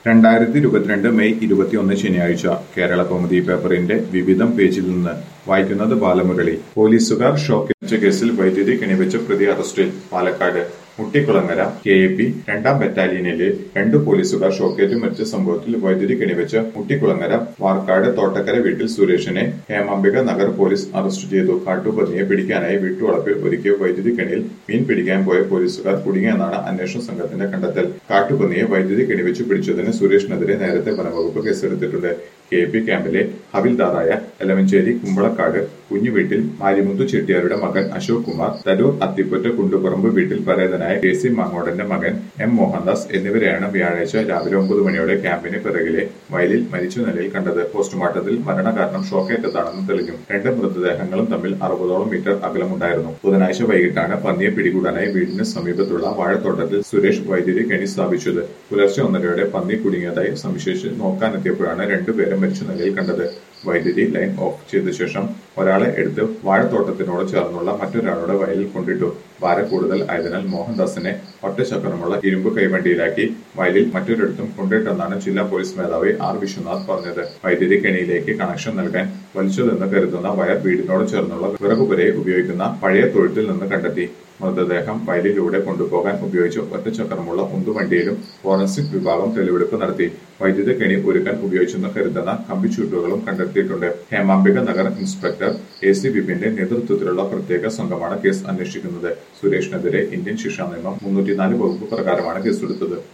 രണ്ടായിരത്തി ഇരുപത്തിരണ്ട് മെയ് ഇരുപത്തിയൊന്ന് ശനിയാഴ്ച കേരള കൗമുദി പേപ്പറിന്റെ വിവിധം പേജിൽ നിന്ന് വായിക്കുന്നത് ബാലമുരളി പോലീസുകാർ ഷോക്കേറ്റ കേസിൽ വൈദ്യുതി കിണിവെച്ച പ്രതി അറസ്റ്റിൽ Palakkad Muttikulangara K A P രണ്ടാം ബറ്റാലിയനിലെ രണ്ട് പോലീസുകാർ ഷോക്കേറ്റ് മരിച്ച സംഭവത്തിൽ വൈദ്യുതി കിണിവെച്ച മുട്ടിക്കുളങ്ങര വാർക്കാട് തോട്ടക്കര വീട്ടിൽ സുരേഷിനെ ഹേമാംബിക നഗർ പോലീസ് അറസ്റ്റ് ചെയ്തു കാട്ടുപന്നിയെ പിടിക്കാനായി വീട്ടുവളപ്പിൽ ഒരുക്കിയ വൈദ്യുതി കെണിയിൽ മീൻ പിടിക്കാൻ പോയ പോലീസുകാർ കുടുങ്ങിയെന്നാണ് അന്വേഷണ സംഘത്തിന്റെ കണ്ടെത്തൽ കാട്ടുപന്നിയെ വൈദ്യുതി കെണിവെച്ച് പിടിച്ചതിന് സുരേഷിനെതിരെ നേരത്തെ വനംവകുപ്പ് കേസെടുത്തിട്ടുണ്ട് കെ പി ക്യാമ്പിലെ ഹവിൽദാറായ എലമഞ്ചേരി കുമ്പളക്കാട് കുഞ്ഞുവീട്ടിൽ മാരിമുത്തു ചെട്ടിയാരുടെ മകൻ അശോക് കുമാർ തരൂർ അത്തിപ്പറ്റ കുണ്ടുപറമ്പ് വീട്ടിൽ പരേതനായ കെ സി മാങ്ങോടന്റെ മകൻ എം മോഹൻദാസ് എന്നിവരെയാണ് വ്യാഴാഴ്ച രാവിലെ ഒമ്പത് മണിയോടെ ക്യാമ്പിന് പിറകിലെ വയലിൽ മരിച്ച നിലയിൽ കണ്ടത് പോസ്റ്റ്മോർട്ടത്തിൽ മരണകാരണം ഷോക്കേറ്റതാണെന്ന് തെളിഞ്ഞു രണ്ട് മൃതദേഹങ്ങളും തമ്മിൽ അറുപതോളം മീറ്റർ അകലമുണ്ടായിരുന്നു ബുധനാഴ്ച വൈകിട്ടാണ് പന്നിയെ പിടികൂടാനായി വീടിന് സമീപത്തുള്ള വാഴത്തോട്ടത്തിൽ സുരേഷ് വൈദ്യുതി കെണി സ്ഥാപിച്ചത് പുലർച്ചെ ഒന്നരയോടെ പന്നി കുടുങ്ങിയതായി സംശയിച്ച് നോക്കാനെത്തിയപ്പോഴാണ് രണ്ടുപേരെ മരിച്ച നിലയിൽ കണ്ടത് വൈദ്യുതി ലൈൻ ഓഫ് ചെയ്ത ശേഷം ഒരാളെ എടുത്ത് വാഴത്തോട്ടത്തിനോട് ചേർന്നുള്ള മറ്റൊരാളുടെ വയലിൽ കൊണ്ടിട്ടു ഭാരം കൂടുതൽ ആയതിനാൽ മോഹൻദാസിനെ ഒറ്റചക്രമുള്ള ഇരുമ്പ് കൈവണ്ടിയിലാക്കി വയലിൽ മറ്റൊരിടത്തും കൊണ്ടിട്ടെന്നാണ് ജില്ലാ പോലീസ് മേധാവി ആർ വിശ്വനാഥ് പറഞ്ഞത് വൈദ്യുതി കെണിയിലേക്ക് കണക്ഷൻ നൽകാൻ വലിച്ചതെന്ന് കരുതുന്ന വയർ വീടിനോട് ചേർന്നുള്ള വിറകുപുരയെ ഉപയോഗിക്കുന്ന പഴയ തൊഴുത്തിൽ നിന്ന് കണ്ടെത്തി മൃതദേഹം വയലിലൂടെ കൊണ്ടുപോകാൻ ഉപയോഗിച്ച ഒറ്റച്ചക്രമുള്ള ഉന്തുവണ്ടിയിലും ഫോറൻസിക് വിഭാഗം തെളിവെടുപ്പ് നടത്തി വൈദ്യുത കെണി ഒരുക്കാൻ ഉപയോഗിച്ചെന്ന് കരുതുന്ന കമ്പിച്ചൂട്ടുകളും കണ്ടെത്തിയിട്ടുണ്ട് Hemambika Nagar inspector A C ബിപിന്റെ നേതൃത്വത്തിലുള്ള പ്രത്യേക സംഘമാണ് കേസ് അന്വേഷിക്കുന്നത് സുരേഷിനെതിരെ ഇന്ത്യൻ ശിക്ഷാ നിയമം മുന്നൂറ്റിനാല് വകുപ്പ് പ്രകാരമാണ് കേസെടുത്തത്